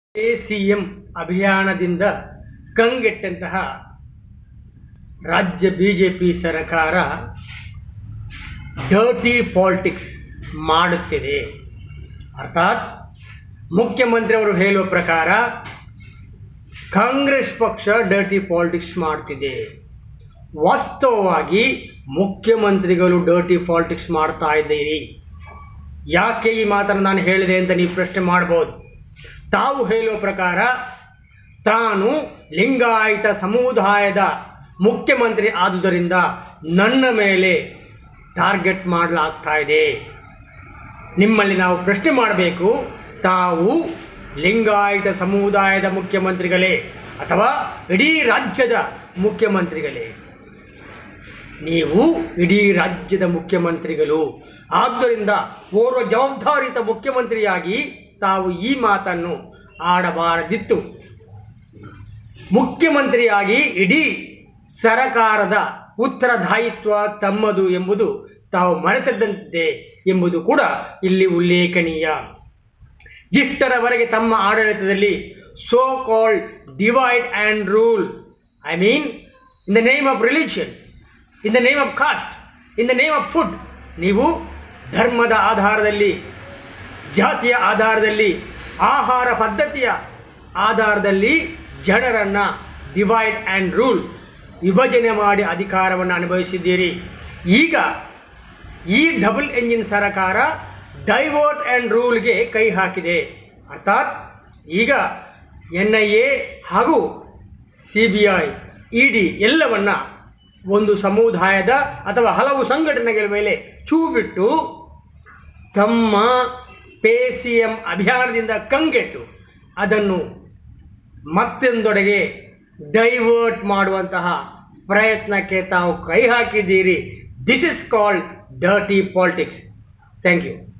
A C M ಅಭಿಯಾನದಿಂದ ಕಂಗೆಟ್ಟಂತಹ ರಾಜ್ಯ ಬಿ ಜೆ ಪಿ ಸರ್ಕಾರ ಡರ್ಟಿ ಪಾಲಿಟಿಕ್ಸ್ ಮಾಡುತ್ತಿದೆ ಅರ್ಥಾತ್ ಮುಖ್ಯಮಂತ್ರಿಯವರು ಹೇಳುವ ಪ್ರಕಾರ ಕಾಂಗ್ರೆಸ್ ಪಕ್ಷ ಡರ್ಟಿ ಪಾಲಿಟಿಕ್ಸ್ ಮಾಡ್ತಿದೆ ವಾಸ್ತವವಾಗಿ ಮುಖ್ಯಮಂತ್ರಿಗಳು ಡರ್ಟಿ ಪಾಲಿಟಿಕ್ಸ್ ಮಾಡ್ತಾ ಇದ್ದೀರಿ ಯಾಕೆ ಈ ಮಾತನ್ನು ನಾನು ಹೇಳಿದೆ ಅಂತ ನೀವು ಪ್ರಶ್ನೆ ಮಾಡ್ಬೋದು ತಾವು ಹೇಳುವ ಪ್ರಕಾರ ತಾನು ಲಿಂಗಾಯತ ಸಮುದಾಯದ ಮುಖ್ಯಮಂತ್ರಿ ಆದುದರಿಂದ ನನ್ನ ಮೇಲೆ ಟಾರ್ಗೆಟ್ ಮಾಡಲಾಗ್ತಾ ಇದೆ ನಿಮ್ಮಲ್ಲಿ ನಾವು ಪ್ರಶ್ನೆ ಮಾಡಬೇಕು ತಾವು ಲಿಂಗಾಯತ ಸಮುದಾಯದ ಮುಖ್ಯಮಂತ್ರಿಗಳೇ ಅಥವಾ ಇಡೀ ರಾಜ್ಯದ ಮುಖ್ಯಮಂತ್ರಿಗಳೇ ನೀವು ಇಡೀ ರಾಜ್ಯದ ಮುಖ್ಯಮಂತ್ರಿಗಳು ಆದ್ದರಿಂದ ಓರ್ವ ಜವಾಬ್ದಾರಿತ ಮುಖ್ಯಮಂತ್ರಿಯಾಗಿ ತಾವು ಈ ಮಾತನ್ನು ಆಡಬಾರದಿತ್ತು ಮುಖ್ಯಮಂತ್ರಿಯಾಗಿ ಇಡೀ ಸರಕಾರದ ಉತ್ತರದಾಯಿತ್ವ ತಮ್ಮದು ಎಂಬುದು ತಾವು ಮರೆತದ್ದಂತಿದೆ ಎಂಬುದು ಕೂಡ ಇಲ್ಲಿ ಉಲ್ಲೇಖನೀಯ ಇಷ್ಟರವರೆಗೆ ತಮ್ಮ ಆಡಳಿತದಲ್ಲಿ so called divide and rule I mean in the name of religion in the name of caste in the name of food ನೀವು ಧರ್ಮದ ಆಧಾರದಲ್ಲಿ ಜಾತಿಯ ಆಧಾರದಲ್ಲಿ ಆಹಾರ ಪದ್ಧತಿಯ ಆಧಾರದಲ್ಲಿ ಜನರನ್ನು ಡಿವೈಡ್ ಆ್ಯಂಡ್ ರೂಲ್ ವಿಭಜನೆ ಮಾಡಿ ಅಧಿಕಾರವನ್ನು ಅನುಭವಿಸಿದ್ದೀರಿ ಈಗ ಈ ಡಬಲ್ ಎಂಜಿನ್ ಸರ್ಕಾರ ಡೈವರ್ಟ್ ಆ್ಯಂಡ್ ರೂಲ್ಗೆ ಕೈ ಹಾಕಿದೆ ಅರ್ಥಾತ್ ಈಗ ಎನ್ ಐ ಎ ಹಾಗೂ C B I E D ಎಲ್ಲವನ್ನ ಒಂದು ಸಮುದಾಯದ ಅಥವಾ ಹಲವು ಸಂಘಟನೆಗಳ ಮೇಲೆ ಚೂ ಬಿಟ್ಟು ತಮ್ಮ ಪೇ ಸಿ ಎಂ ಅಭಿಯಾನದಿಂದ ಕಂಗೆಟ್ಟು ಅದನ್ನು ಮತ್ತೊಂದೊಡೆಗೆ ಡೈವರ್ಟ್ ಮಾಡುವಂತಹ ಪ್ರಯತ್ನಕ್ಕೆ ತಾವು ಕೈ ಹಾಕಿದ್ದೀರಿ this is called dirty politics thank you